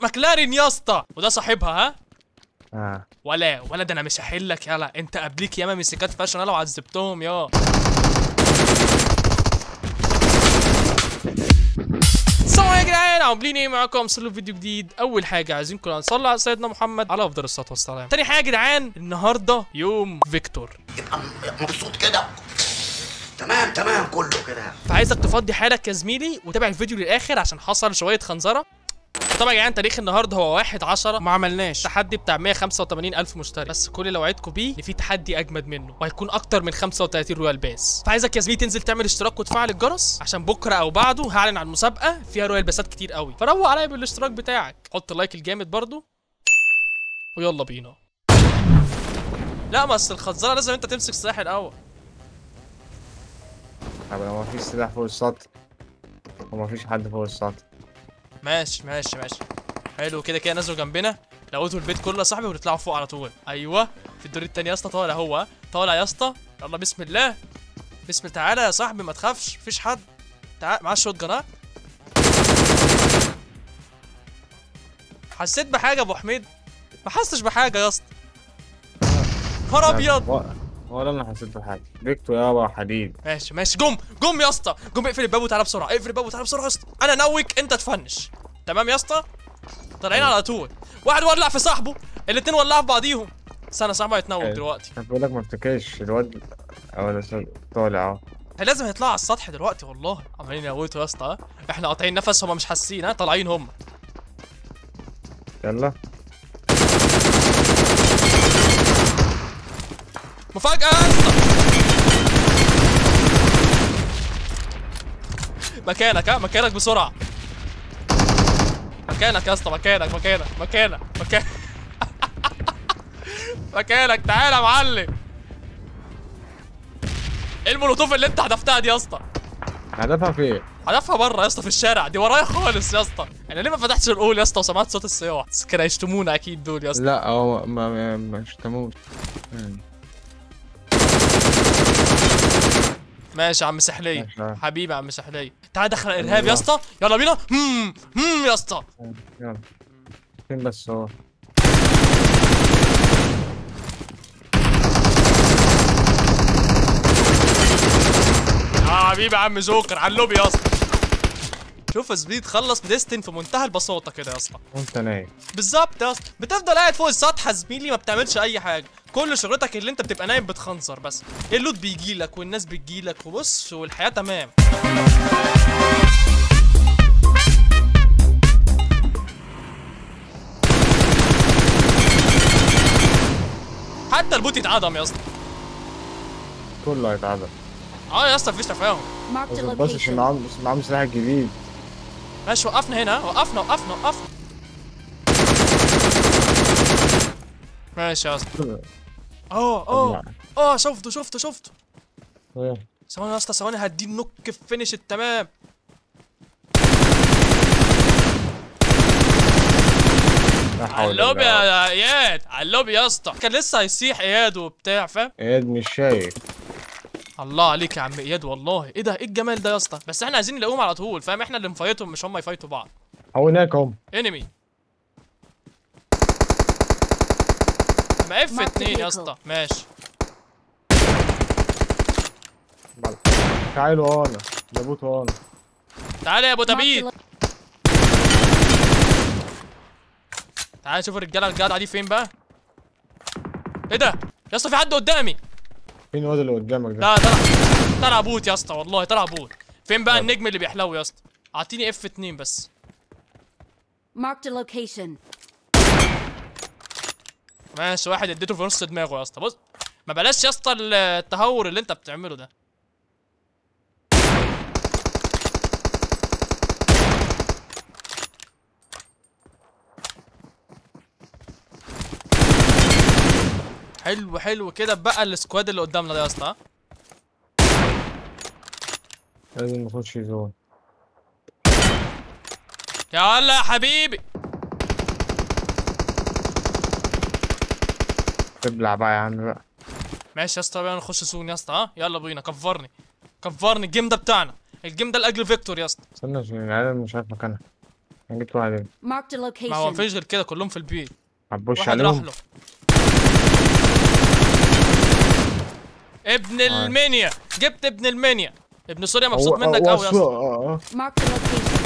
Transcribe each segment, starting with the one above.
ماكلارين يا اسطى وده صاحبها ها اه ولا ولا ده انا مش هحلك يلا انت قبليك ياما مسكات فاشن انا وعذبتهم يا السلام عليكم يا جدعان عاملين ايه معاكم سلو فيديو جديد اول حاجه عايزينكم نصلي على سيدنا محمد على افضل الصلاه والسلام تاني حاجه يا جدعان النهارده يوم فيكتور يبقى مبسوط كده تمام تمام كله كده فعايزك تفضي حالك يا زميلي وتابع الفيديو للاخر عشان حصل شويه خنزره طبعا يا جدعان تاريخ النهارده هو 1 10 ما عملناش تحدي بتاع 185 الف مشترك بس كل اللي وعدكم بيه ان في تحدي اجمد منه وهيكون اكتر من 35 رويال باس فعايزك يا زميلي تنزل تعمل اشتراك وتفعل الجرس عشان بكره او بعده هعلن عن مسابقه فيها رويال باسات كتير قوي فروق عليا بالاشتراك بتاعك حط اللايك الجامد برضو ويلا بينا لا بس الخنزره لازم انت تمسك سلاح الاول طب لو مفيش سلاح فوق السطح ومفيش حد فوق السطح ماشي ماشي ماشي حلو كده كده نزلوا جنبنا لقيتوا البيت كله يا صاحبي وتطلعوا فوق على طول ايوه في الدور التاني يا اسطى طالع هو طالع يا اسطى يلا بسم الله بسم تعالى يا صاحبي ما تخافش مفيش حد تعال معاه الشوت جان ها حسيت بحاجه يا ابو حميد ما حسش بحاجه يا اسطى نهار ابيض و- ولا انا حسيت بحاجه فيكتور يابا حديد ماشي ماشي قوم قوم يا اسطى قوم اقفل الباب وتعالى بسرعه اقفل الباب وتعالى بسرعه يا اسطى انا نوك انت تفنش تمام يا اسطى طالعين على طول واحد ولع في صاحبه الاتنين ولعوا في بعضيهم استنى صاحبه هيتنوك أيوة. دلوقتي انا بقول لك ما افتكرش الواد اه ده س- طالع اهو هي لازم هيطلعوا على السطح دلوقتي والله عمالين يموتوا يا اسطى ها؟ احنا قاطعين نفس هما مش حاسين ها طالعين هم يلا مفاجأة يا اسطى مكانك ها مكانك بسرعة مكانك يا اسطى مكانك مكانك مكانك مكانك مكانك تعالى يا معلم ايه المولوتوف اللي انت حذفتها دي يا اسطى هدفها فين؟ حذفها بره يا اسطى في الشارع دي ورايا خالص يا اسطى انا ليه ما فتحتش الاول يا اسطى وسمعت صوت الصياح بس كانوا هيشتمونا اكيد دول يا اسطى لا هو ما ما مش تموت مم. ماشي يا عم سحلية ماشي. حبيبي يا عم سحلية تعال دخل الارهاب يا اسطى يلا بينا هم هم يا اسطى يلا فين بس هو اه حبيبي يا عم جوكر على اللوبي يا اسطى شوف يا زميلي تخلص بديستن في منتهى البساطه كده يا اسطى وانت نايم بالظبط يا اسطى بتفضل قاعد فوق السطح يا زميلي ما بتعملش اي حاجه كل شغلتك اللي انت بتبقى نايم بتخنصر بس اللوت بيجي لك والناس بتجي لك وبص والحياه تمام حتى البوت يتعدم يا اسطى كله هيتعدم اه يا اسطى مفيش تفاهم Marked a بس بس عشان location. معاهم معاهم سلاح جديد ماشي وقفنا هنا وقفنا وقفنا وقفنا ماشي يا اسطى اه اه اه شفته شفته شفته ايه ثواني يا اسطى ثواني هديه النوك في فينش التمام لا حول علوب الله. يا اياد علوب يا اسطى كان لسه هيصيح اياد وبتاع فاهم اياد مش شايف الله عليك يا عم اياد والله ايه ده ايه الجمال ده يا اسطى بس احنا عايزين نلاقيهم على طول فاهم احنا اللي نفايتهم مش هم يفايتوا بعض هو هناك هم انمي ما اف Mark the اتنين يا vehicle. اسطى ماشي تعالوا انا جابوت انا تعالى يا ابو Marked a تبيت lo- تعالى شوف الرجاله الجدعه دي فين بقى ايه ده يا اسطى في حد قدامي فين الواد اللي قدامك ده؟ لا طلع طلع بوت يا اسطى والله طلع بوت فين بقى النجم اللي بيحلو يا اسطى اعطيني اف 2 بس Marked a location. ماشي واحد اديته في نص دماغه يا اسطى بص ما بلاش يا اسطى التهور اللي انت بتعمله ده حلو حلو كده بقى السكواد اللي قدامنا ده يا اسطى ها؟ لازم نخش زون يلا يا حبيبي تبلع بقى يا عم بقى ماشي يا اسطى بقى نخش سون يا اسطى ها يلا بينا كفرني كفرني الجيم ده بتاعنا الجيم ده لاجل فيكتور يا اسطى استنى عشان العيال مش عارف مكانها انا جبت واحد هنا. Marked a ما هو location. مفيش غير كده كلهم في البيت هتبوش واحد راح عليهم له ابن المنيا جبت ابن المنيا ابن سوريا مبسوط هو- منك هو قوي يا أسوأ، اسطى اه اه Marked a location.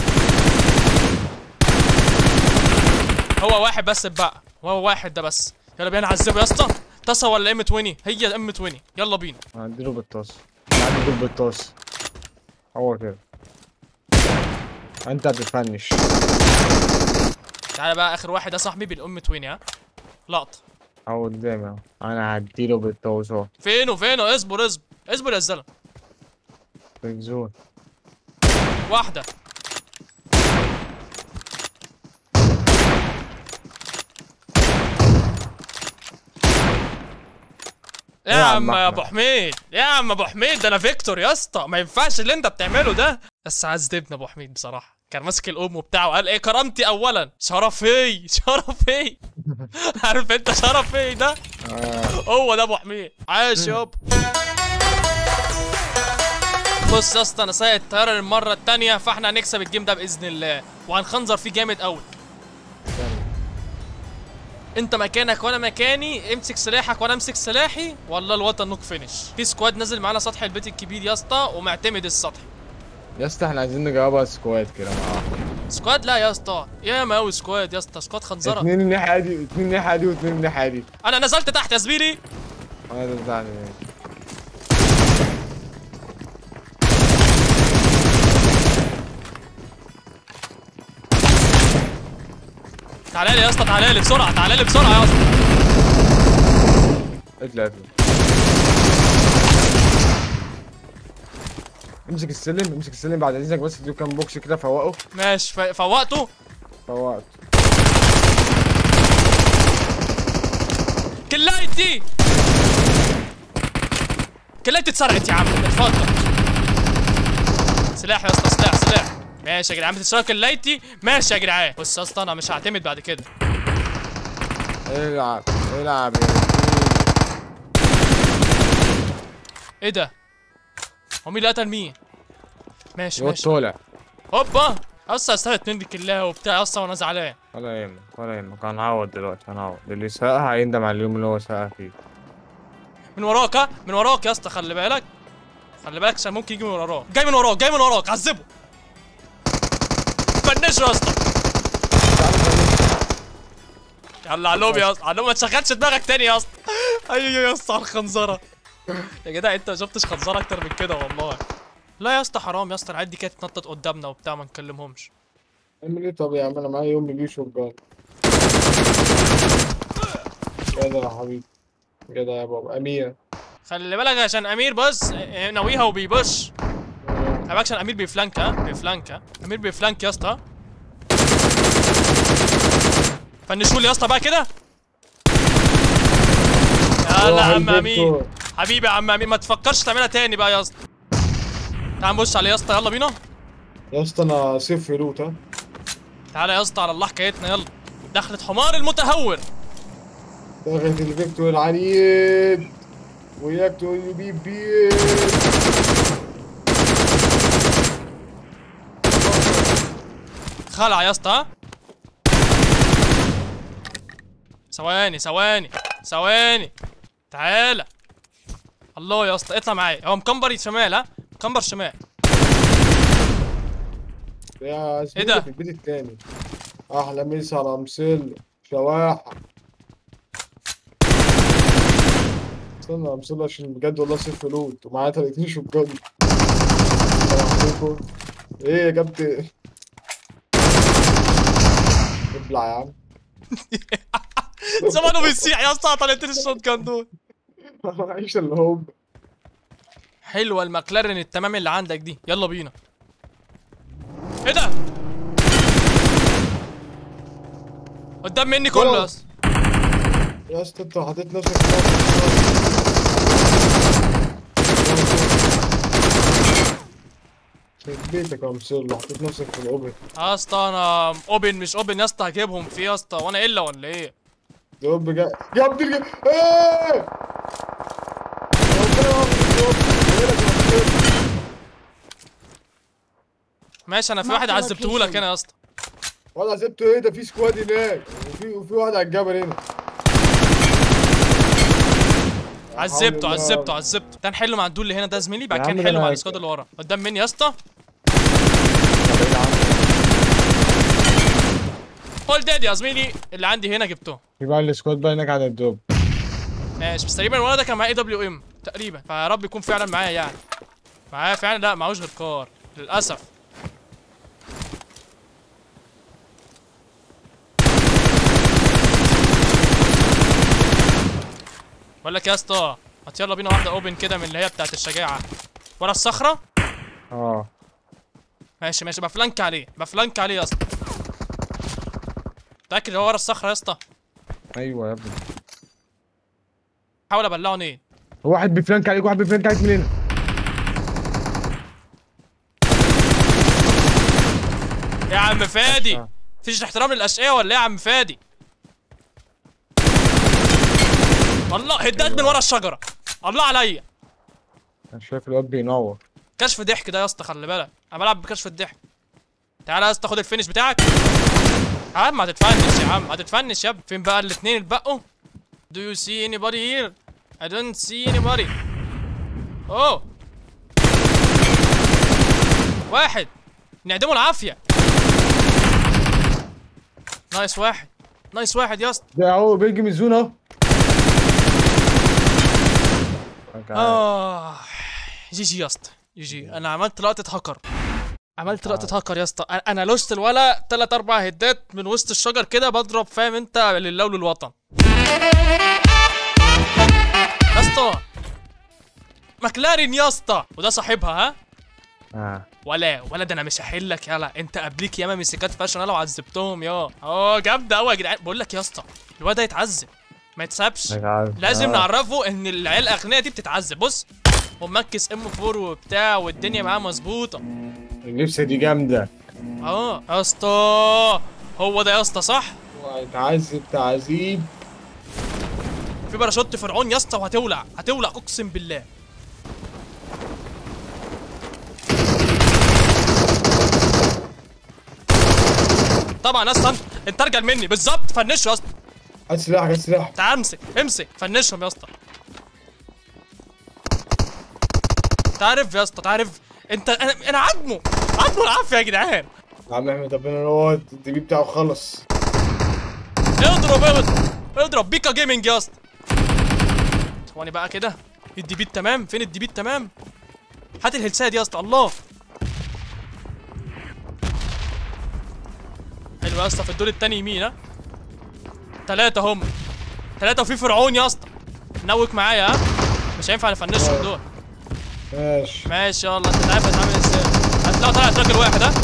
هو واحد بس بقى هو واحد ده بس يلا بينا نعذبه يا اسطى تصا ولا ام 20 هي ام 20 يلا بينا هديله بالطاس هديله بالطاس هو كده انت هتفنش تعالى بقى اخر واحد ده صاحبي بالام 20 ها لقطه اهو قدامي اهو انا هديله بالطاس اهو فينه فينه اصبر اصبر اصبر يا زلمه في الزون واحده يا يا عم عم يا ابو أحمد. حميد يا عم ابو حميد ده انا فيكتور يا اسطى ما ينفعش اللي انت بتعمله ده بس عذبني ابو حميد بصراحه كان ماسك الام وبتاعه قال ايه كرامتي اولا شرفي شرفي عارف انت شرفي ده آه. هو ده ابو حميد عاش يابا بص يا اسطى انا سايق الطياره للمره التانية فاحنا هنكسب الجيم ده باذن الله وهنخنزر فيه جامد قوي انت مكانك وانا مكاني امسك سلاحك وانا امسك سلاحي والله الوطن نوك فينش في سكواد نازل معانا سطح البيت الكبير يا اسطى ومعتمد السطح يا اسطى احنا عايزين نجاوبها سكواد كده مع بعض سكواد لا يا اسطى يا ما قوي سكواد يا اسطى سكواد خنزره اتنين الناحية دي اتنين الناحية دي واتنين الناحية دي انا نزلت تحت يا زميلي انا ده بتاعنا ماشي تعالى لي يا اسطى تعالى لي بسرعه تعالى لي بسرعه يا اسطى اطلع اطلع امسك السلم امسك السلم بعد اذنك بس اديله كام بوكس كده فوقه ماشي ف- فوقته فوقته كلايتي كلايتي اتسرقت يا عم اتفضل سلاح يا اسطى سلاح سلاح ماشي يا جدعان بتسرقوا كلايتي ماشي يا جدعان بص يا اسطى انا مش هعتمد بعد كده العب العب يا ايه ده هو مين اللي قتل مين ماشي يوت ماشي طالع هوبا اصلا استنى اتنين كلها وبتاع اصلا وانا زعلان ولا يهمك ولا يهمك هنعوض دلوقتي هنعوض اللي سرقها هيندم على اليوم اللي هو سرقها فيه من وراك ها من وراك يا اسطى خلي بالك خلي بالك عشان ممكن يجي من وراك جاي من وراك جاي من وراك عذبه فنشه يا اسطى يلا علوم يا اسطى علوم ما تشغلش دماغك تاني يا اسطى ايوه يا اسطى على الخنزره يا جدع انت ما شفتش خنزره اكتر من كده والله لا يا اسطى حرام يا اسطى العيال دي كانت تنطط قدامنا وبتاع ما نكلمهمش اعمل ايه طب يا عم انا معايا يوم بيجي شوجان جدع يا حبيبي جدع يا بابا امير خلي بالك عشان امير بص اه، ناويها وبيبش خلي بالك عشان امير بيفلانك ها بيفلانك ها امير بيفلانك يا اسطى فنشوا لي يا اسطى بقى كده يلا يا عم امير حبيبي يا عم امير ما تفكرش تعملها تاني بقى يا اسطى تعال نبص عليه يا اسطى يلا بينا يا اسطى انا صفر لوت ها تعالى يا اسطى على الله حكايتنا يلا دخلت حمار المتهور دخلت الفيكتور العنيد وياك تقول لي بيب بيب خلع يا اسطى ها؟ ثواني ثواني ثواني تعالى الله يا اسطى اطلع معايا هو مكمبر شمال ها مكمبر شمال يا إيه ده؟ زميلي في البيت التاني احلى مسا رمسل شواحة استنى رمسل عشان بجد والله صفر لوت ومعايا 30 شوجان السلام عليكم ايه يا كابتن ابلع يا عم زمانه بيسيح يا اسطى طلعت لي الشوت كان دول عيش الهوب حلوه المكلارين التمام اللي عندك دي يلا بينا ايه ده قدام مني كله يا اسطى يا اسطى انت حطيت نفسك في موقف يخرب بيتك يا مسير حطيت نفسك في الاوبن يا اسطى انا اوبن مش اوبن يا اسطى هجيبهم فيه يا اسطى وانا الا ولا ايه ده اوبن جا يا ابني الج- ايه ربنا يوفقك يا ابني. ويلك يا مسير. ماشي انا في Mark واحد the عذبتهولك location. انا يا اسطى ولا سبته ايه ده في سكواد هناك وفي وفي واحد على الجبل هنا عذبته الحمد لله. عذبته عذبته ده نحله مع الدول اللي هنا ده زميلي بعد يا كده عم ده نحله مع أنا- السكواد اللي ورا قدام مني يا اسطى بعيد عنه. قول دادي يا زميلي اللي عندي هنا جبته في بقى السكواد بقى هناك على الدوب ماشي بس تقريبا الولد ده كان معاه اي دبليو ام تقريبا فيا رب يكون فعلا معايا يعني معايا فعلا لا معهوش غير كار للاسف بقول لك يا اسطى ما يلا بينا واحده اوبن كده من اللي هي بتاعت الشجاعه ورا الصخره اه ماشي ماشي بفلانك عليه بفلانك عليه يا اسطى متاكد هو ورا الصخره يا اسطى ايوه يا ابني حاول ابلعه نين واحد بيفلانك عليك واحد بيفلانك عليك من هنا يا عم فادي آه. فيش احترام للاشقياء ولا ايه يا عم فادي الله هدات من ورا الشجره الله عليا انا شايف الواد بينور كشف ضحك ده يا اسطى خلي بالك انا بلعب بكشف الضحك تعالى يا اسطى خد الفينش بتاعك يا عم هتتفنش يا عم هتتفنش يا ابني فين بقى الاثنين اللي بقوا Do you see anybody here? I don't see anybody. اوه واحد نعدمه العافية نايس واحد نايس واحد يا اسطى ده اهو بيجي من الزون اهو اه جي جي يا اسطى جي جي انا عملت لقطة هاكر عملت لقطة هاكر يا اسطى أنا- انا لوست الولا تلات اربع هدات من وسط الشجر كده بضرب فاهم انت لله وللوطن يا اسطى مكلارين يا اسطى وده صاحبها ها اه ولا ولا ده انا مش هحلك يلا انت قبليك ياما مسكات فاشن انا وعذبتهم يا اه جامده قوي يا جدعان بقول لك يا اسطى الواد ده يتعذب ما يتسابش لازم نعرفه ان العيال الاغنياء دي بتتعذب بص ومكس ام 4 وبتاع والدنيا معاه مظبوطه اللبسه دي جامده اه يا اسطى هو ده يا اسطى صح هيتعذب تعذيب في باراشوت فرعون يا اسطى وهتولع هتولع اقسم بالله طبعا يا اسطى انت- انت ارجل مني بالظبط فنشه يا اسطى هات سلاحك هات سلاحك تعال امسك امسك فنشهم يا اسطى تعرف يا اسطى تعرف انت انا انا عدمه عدمه العافيه يا جدعان يا عم احمد ربنا هو الدي بي بتاعه خلص اضرب اضرب اضرب بيكا جيمنج يا اسطى ثواني بقى كده الديبيت تمام فين الديبيت تمام هات الهلسات يا اسطى الله حلو يا اسطى في الدور التاني يمين ها تلاتة هم تلاتة وفي فرعون يا اسطى نوك معايا ها مش هينفع نفنشهم دول ماشي ماشي يلا انت عارف هتعمل ازاي هتلاقوا طلعت راجل واحد ها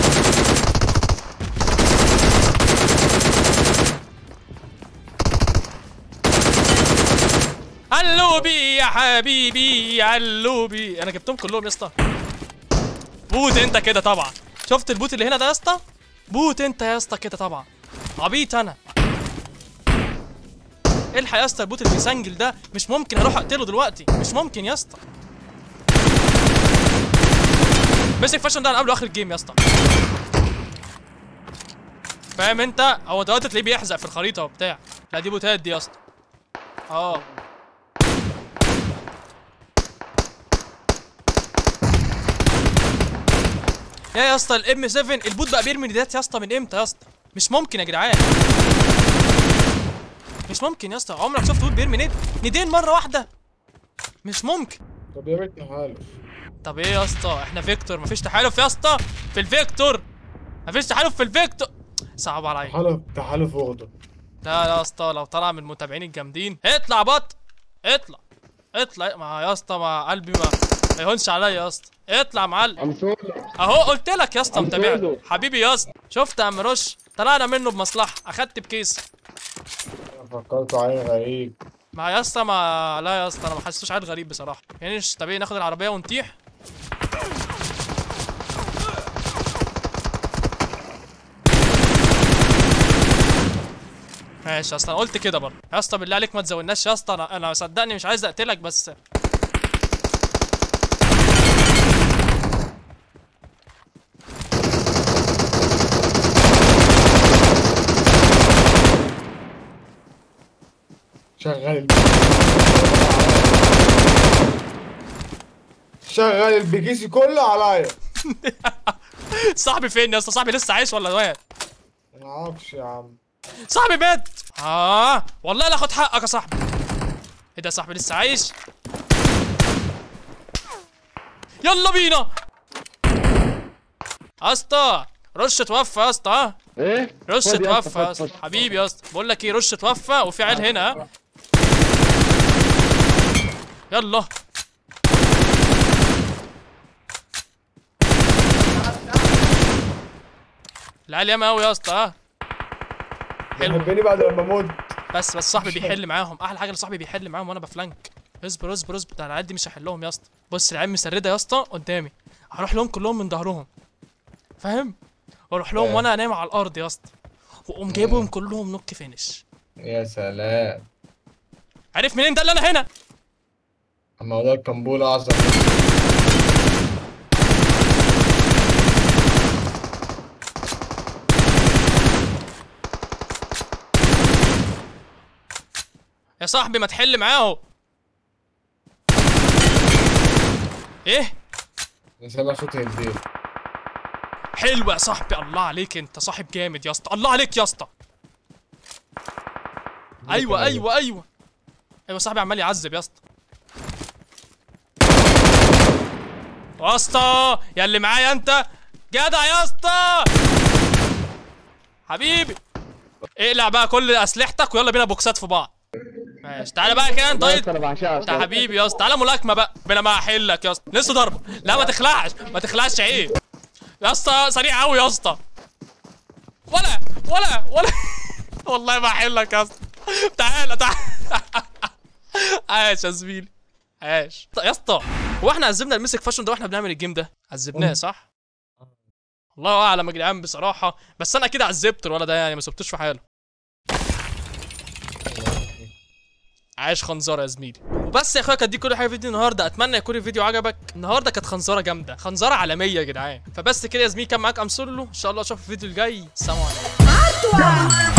علوبي يا حبيبي علوبي انا جبتهم كلهم يا اسطى بوت انت كده طبعا شفت البوت اللي هنا ده يا اسطى بوت انت يا اسطى كده طبعا عبيط انا الحق يا اسطى البوت اللي بيسنجل ده مش ممكن اروح اقتله دلوقتي مش ممكن يا اسطى مسك فاشن ده انا قبله اخر الجيم يا اسطى فاهم انت هو دلوقتي تلاقيه بيحزق في الخريطه وبتاع لا دي بوتات دي يا اسطى اه يا يا اسطى الام 7 البوت بقى بيرمي ندات يا اسطى من امتى يا اسطى مش ممكن يا جدعان مش ممكن يا اسطى عمرك شفت بوت بيرمي ند ندين مره واحده مش ممكن طب يا بنت حالف طب ايه يا اسطى احنا فيكتور مفيش تحالف يا اسطى في الفيكتور مفيش تحالف في الفيكتور صعب عليا تحالف تحالف واخده لا يا اسطى لو طلع من المتابعين الجامدين اطلع بط اطلع اطلع ما يا اسطى ما قلبي ما ما يهونش عليا يا اسطى اطلع يا معلم عم سولو اهو قلت لك يا اسطى عم متابع سولو. حبيبي يا اسطى شفت يا عم رش طلعنا منه بمصلحه اخدت بكيس فكرت عين غريب ما يا اسطى ما لا يا اسطى انا ما حسيتوش عيل غريب بصراحه يعني مش طبيعي ناخد العربيه ونطيح ماشي يا اسطى انا قلت كده برضه يا اسطى بالله عليك ما تزودناش يا اسطى انا انا صدقني مش عايز اقتلك بس شغل الب- شغل البكيسي كله عليا صاحبي فين يا اسطى صاحبي لسه عايش ولا مات ما اعرفش يا عم صاحبي مات اه والله لا اخد حقك يا صاحبي ايه ده يا صاحبي لسه عايش يلا بينا يا اسطى رش توفى يا اسطى ها؟ ايه رش خد يا اسطى، توفى يا خد، اسطى خد. حبيبي يا اسطى بقول لك ايه رش توفى وفي عيل هنا ها؟ يلا العيال ياما قوي يا اسطى ها حلو يحبني بعد لما اموت بس بس صاحبي بيحل معاهم احلى حاجه ان صاحبي بيحل معاهم وانا بفلانك اصبر اصبر اصبر ده العيال دي مش هحلهم يا اسطى بص العيال مسرده يا اسطى قدامي هروح لهم كلهم من ظهرهم فاهم واروح لهم فاهم. وانا نايم على الارض يا اسطى واقوم جايبهم كلهم نوك فينش يا سلام عارف منين ده اللي انا هنا الموضوع القنبله اعظم يا صاحبي ما تحل معاه ايه انا سامع صوت هنديل حلو يا صاحبي الله عليك انت صاحب جامد يا اسطى الله عليك يا اسطى ايوه ايوه ايوه ايوه صاحبي عمال يعذب يا اسطى يا اسطى يا اللي معايا انت جدع يا اسطى حبيبي اقلع بقى كل اسلحتك ويلا بينا بوكسات في بعض ماشي تعالى بقى كده انت والله يا اسطى انا بعشقها انت حبيبي يا اسطى تعالى ملاكمه بقى بلا ما احلك يا اسطى لسه ضربه لا ما تخلعش ما تخلعش عيب يا اسطى سريع قوي يا اسطى ولا ولا ولا والله ما احلك يا اسطى تعالى تعالى عاش يا زميلي عاش يا اسطى هو احنا عذبنا المسك فاشن ده واحنا بنعمل الجيم ده عذبناه صح الله اعلم يا جدعان بصراحه بس انا كده عذبت الولد ده يعني ما سبتوش في حاله عايش خنزره يا زميلي وبس يا اخويا كانت دي كل حاجه في فيديو النهارده اتمنى يكون الفيديو عجبك النهارده كانت خنزره جامده خنزره عالميه يا جدعان فبس كده يا زميلي كان معاك امسولو ان شاء الله اشوفك في الفيديو الجاي سلام عليكم